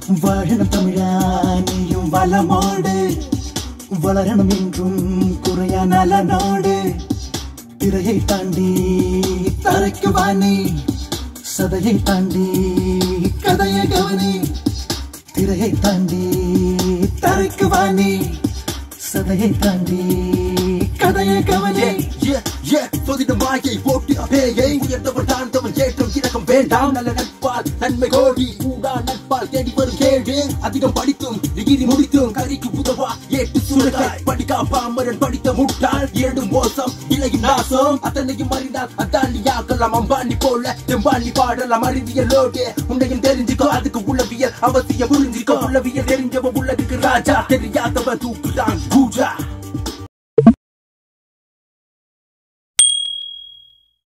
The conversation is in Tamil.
வாழணும் தமிழா நீயும் வளமோடு வளரணும் என்றும் குறையா நலனோடு திரையை தாண்டி தரைக்கு வாணி சதையை தாண்டி கதையை கவனி திரையை தாண்டி தரைக்கு வாணி சதையை தாண்டி கதையை கவனி சொதிடும் வாயை போட்டு பேயை உயர்ந்தவர் தாழ்ந்தவன் ஏற்றம் இறக்கம் வேண்டாம் நல்ல நட்பால் நன்மை கோடி கூடா நட்பால் தேடி வரும் கேடு அதிகம் படித்தும் டிகிரி முடித்தும் கரிக்கு உதவா ஏட்டு சுரக்காய் படிக்கா பாமரன் படித்த முட்டாள் இரண்டும் மோசம் இலையும் நாசம் அத்தனையும் அறிந்தால் அத்தாண்டியாக்கலாம் அம்பானி போல தெம்பானி பாடலாம் அறிவியலோடு உன்னையும் தெரிஞ்சுக்கோ அதுக்கு உளவியல் அவசியம் புரிஞ்சுக்கோ உளவியல் தெரிஞ்சவன் உலகுக்கு ராஜா தெரியாதவன் தூக்குதான் பூஜா